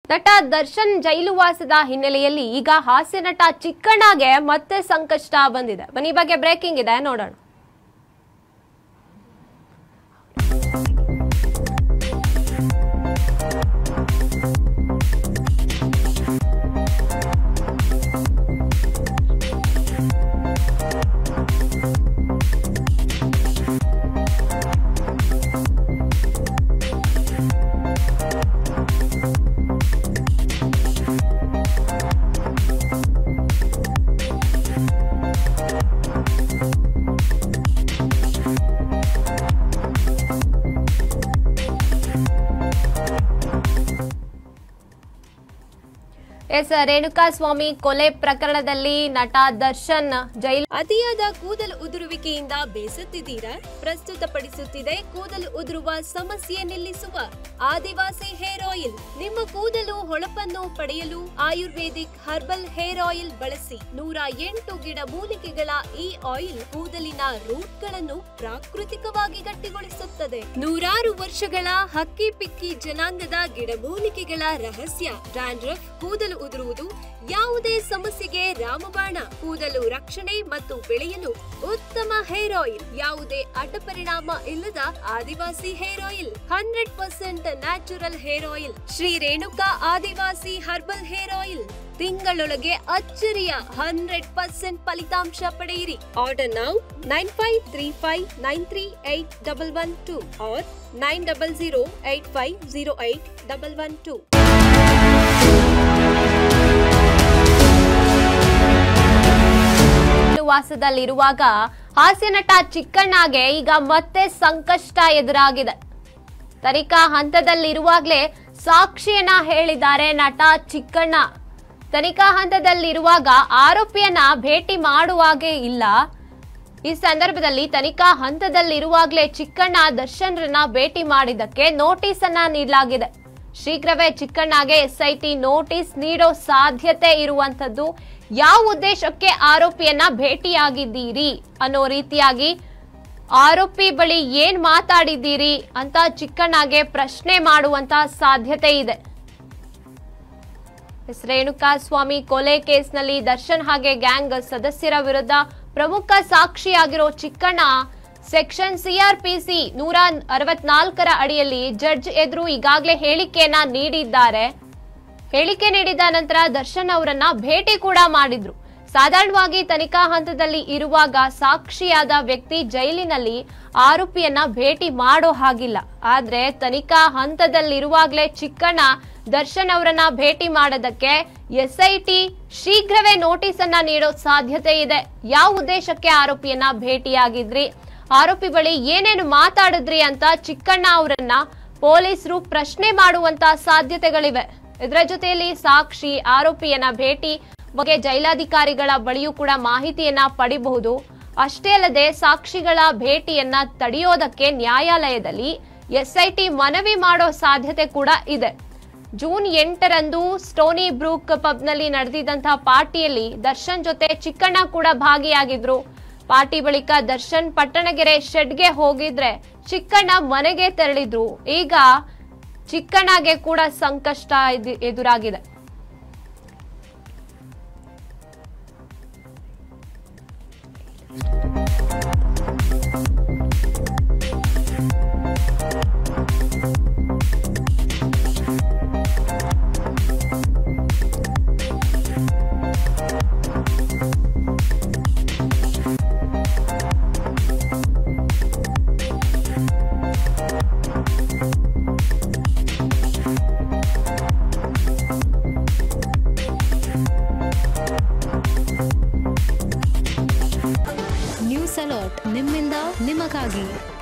ನಟ ದರ್ಶನ್ ಜೈಲುವಾಸದ ಹಿನ್ನೆಲೆಯಲ್ಲಿ ಈಗ ಹಾಸ್ಯ ನಟ ಚಿಕ್ಕಣ್ಣಗೆ ಮತ್ತೆ ಸಂಕಷ್ಟ ಬಂದಿದೆ ಬನ್ನಿ ಈ ಬಗ್ಗೆ ಬ್ರೇಕಿಂಗ್ ಇದೆ ನೋಡೋಣ ಎಸ್ ರೇಣುಕಾಸ್ವಾಮಿ ಕೊಲೆ ಪ್ರಕರಣದಲ್ಲಿ ನಟ ದರ್ಶನ್ ಜೈಲು ಅತಿಯಾದ ಕೂದಲು ಉದುರುವಿಕೆಯಿಂದ ಬೇಸತ್ತಿದ್ದೀರಾ ಪ್ರಸ್ತುತಪಡಿಸುತ್ತಿದೆ ಕೂದಲು ಉದುರುವ ಸಮಸ್ಯೆ ನಿಲ್ಲಿಸುವ ಆದಿವಾಸಿ ಹೇರ್ ಆಯಿಲ್ ನಿಮ್ಮ ಕೂದಲು ಹೊಳಪನ್ನು ಪಡೆಯಲು ಆಯುರ್ವೇದಿಕ್ ಹರ್ಬಲ್ ಹೇರ್ ಆಯಿಲ್ ಬಳಸಿ ನೂರ ಎಂಟು ಗಿಡ ಮೂಲಿಕೆಗಳ ಈ ಆಯಿಲ್ ಕೂದಲಿನ ರೂಟ್ಗಳನ್ನು ಪ್ರಾಕೃತಿಕವಾಗಿ ಗಟ್ಟಿಗೊಳಿಸುತ್ತದೆ ನೂರಾರು ವರ್ಷಗಳ ಹಕ್ಕಿ ಪಿಕ್ಕಿ ಜನಾಂಗದ ಗಿಡಮೂಲಿಕೆಗಳ ರಹಸ್ಯ ಡ್ಯಾಂಡ್ರಫ್ ಕೂದಲು ಉದುರುವುದು ಯಾವುದೇ ಸಮಸ್ಯೆಗೆ ರಾಮಬಾಣ ಕೂದಲು ರಕ್ಷಣೆ ಮತ್ತು ಬೆಳೆಯಲು ಉತ್ತಮ ಹೇರ್ ಆಯಿಲ್ ಯಾವುದೇ ಅಡ್ಡ ಪರಿಣಾಮ ಇಲ್ಲದ Adivasi hair oil hundred percent natural hair oil Shri Renuka Adivasi herbal hair oil ತಿಂಗಳೊಳಗೆ ಅಚ್ಚರಿಯ ಹಂಡ್ರೆಡ್ ಪರ್ಸೆಂಟ್ ಫಲಿತಾಂಶ ಪಡೆಯಿರಿ order now nine five three five nine three eight double one two or nine double zero eight five zero eight double one two ವಾಸದಲ್ಲಿರುವಾಗ ಹಾಸ್ಯ ನಟ ಚಿಕ್ಕಣ್ಣಗೆ ಈಗ ಮತ್ತೆ ಸಂಕಷ್ಟ ಎದುರಾಗಿದೆ ತನಿಖಾ ಹಂತದಲ್ಲಿರುವಾಗಲೇ ಸಾಕ್ಷಿಯನ್ನ ಹೇಳಿದ್ದಾರೆ ನಟ ಚಿಕ್ಕಣ್ಣ ತನಿಖಾ ಹಂತದಲ್ಲಿರುವಾಗ ಆರೋಪಿಯನ್ನ ಭೇಟಿ ಮಾಡುವಾಗೆ ಇಲ್ಲ ಈ ಸಂದರ್ಭದಲ್ಲಿ ತನಿಖಾ ಹಂತದಲ್ಲಿರುವಾಗಲೇ ಚಿಕ್ಕಣ್ಣ ದರ್ಶನ್ರನ್ನ ಭೇಟಿ ಮಾಡಿದ್ದಕ್ಕೆ ನೋಟಿಸ್ ಅನ್ನ ನೀಡಲಾಗಿದೆ ಶೀಘ್ರವೇ ಚಿಕ್ಕಣ್ಣಗೆ ಎಸ್ಐಟಿ ನೋಟಿಸ್ ನೀಡೋ ಸಾಧ್ಯತೆ ಇರುವಂತದ್ದು ಯಾವ ಉದ್ದೇಶಕ್ಕೆ ಆರೋಪಿಯನ್ನ ಭೇಟಿಯಾಗಿದ್ದೀರಿ ಅನ್ನೋ ರೀತಿಯಾಗಿ ಆರೋಪಿ ಬಳಿ ಏನ್ ಮಾತಾಡಿದ್ದೀರಿ ಅಂತ ಚಿಕ್ಕಣ್ಣಗೆ ಪ್ರಶ್ನೆ ಮಾಡುವಂತ ಸಾಧ್ಯತೆ ಇದೆ ಎಸ್ ರೇಣುಕಾ ಸ್ವಾಮಿ ಕೊಲೆ ಕೇಸ್ನಲ್ಲಿ ದರ್ಶನ್ ಹಾಗೆ ಗ್ಯಾಂಗ್ ಸದಸ್ಯರ ವಿರುದ್ಧ ಪ್ರಮುಖ ಸಾಕ್ಷಿಯಾಗಿರೋ ಚಿಕ್ಕಣ್ಣ ಸೆಕ್ಷನ್ ಸಿಆರ್ಪಿಸಿ ನೂರ ಅರವತ್ನಾಲ್ಕರ ಅಡಿಯಲ್ಲಿ ಜಡ್ಜ್ ಎದುರು ಈಗಾಗಲೇ ಹೇಳಿಕೆಯನ್ನ ನೀಡಿದ್ದಾರೆ ಹೇಳಿಕೆ ನೀಡಿದ ನಂತರ ದರ್ಶನ್ ಅವರನ್ನ ಭೇಟಿ ಕೂಡ ಮಾಡಿದ್ರು ಸಾಧಾರಣವಾಗಿ ತನಿಖಾ ಹಂತದಲ್ಲಿ ಇರುವಾಗ ಸಾಕ್ಷಿಯಾದ ವ್ಯಕ್ತಿ ಜೈಲಿನಲ್ಲಿ ಆರೋಪಿಯನ್ನ ಭೇಟಿ ಮಾಡೋ ಹಾಗಿಲ್ಲ ಆದ್ರೆ ತನಿಖಾ ಹಂತದಲ್ಲಿರುವಾಗಲೇ ಚಿಕ್ಕಣ್ಣ ದರ್ಶನ್ ಅವರನ್ನ ಭೇಟಿ ಮಾಡೋದಕ್ಕೆ ಎಸ್ಐಟಿ ಶೀಘ್ರವೇ ನೋಟಿಸ್ ಅನ್ನ ನೀಡೋ ಸಾಧ್ಯತೆ ಇದೆ ಯಾವ ಉದ್ದೇಶಕ್ಕೆ ಆರೋಪಿಯನ್ನ ಭೇಟಿಯಾಗಿದ್ರಿ ಆರೋಪಿ ಬಳಿ ಏನೇನು ಮಾತಾಡಿದ್ರಿ ಅಂತ ಚಿಕ್ಕಣ್ಣ ಅವರನ್ನ ಪೊಲೀಸರು ಪ್ರಶ್ನೆ ಮಾಡುವಂತ ಸಾಧ್ಯತೆಗಳಿವೆ ಇದರ ಜೊತೆಯಲ್ಲಿ ಸಾಕ್ಷಿ ಆರೋಪಿಯನ್ನ ಭೇಟಿ ಬಗ್ಗೆ ಜೈಲಾಧಿಕಾರಿಗಳ ಬಳಿಯೂ ಕೂಡ ಮಾಹಿತಿಯನ್ನ ಪಡಿಬಹುದು ಅಷ್ಟೇ ಅಲ್ಲದೆ ಸಾಕ್ಷಿಗಳ ಭೇಟಿಯನ್ನ ತಡೆಯೋದಕ್ಕೆ ನ್ಯಾಯಾಲಯದಲ್ಲಿ ಎಸ್ಐಟಿ ಮನವಿ ಮಾಡೋ ಸಾಧ್ಯತೆ ಕೂಡ ಇದೆ ಜೂನ್ ಎಂಟರಂದು ಸ್ಟೋನಿ ಬ್ರೂಕ್ ಪಬ್ನಲ್ಲಿ ನಡೆದಿದ್ದಂತಹ ಪಾರ್ಟಿಯಲ್ಲಿ ದರ್ಶನ್ ಜೊತೆ ಚಿಕ್ಕಣ್ಣ ಕೂಡ ಭಾಗಿಯಾಗಿದ್ರು ಪಾರ್ಟಿ ಬಳಿಕ ದರ್ಶನ್ ಪಟ್ಟಣಗೆರೆ ಶೆಡ್ಗೆ ಹೋಗಿದ್ರೆ ಚಿಕ್ಕಣ್ಣ ಮನೆಗೆ ತೆರಳಿದ್ರು ಈಗ ಚಿಕ್ಕಣ್ಣಗೆ ಕೂಡ ಸಂಕಷ್ಟ ಎದು- ಎದುರಾಗಿದೆ ನ್ಯೂಸ್ ಅಲರ್ಟ್ ನಿಮ್ಮಿಂದ ನಿಮಗಾಗಿ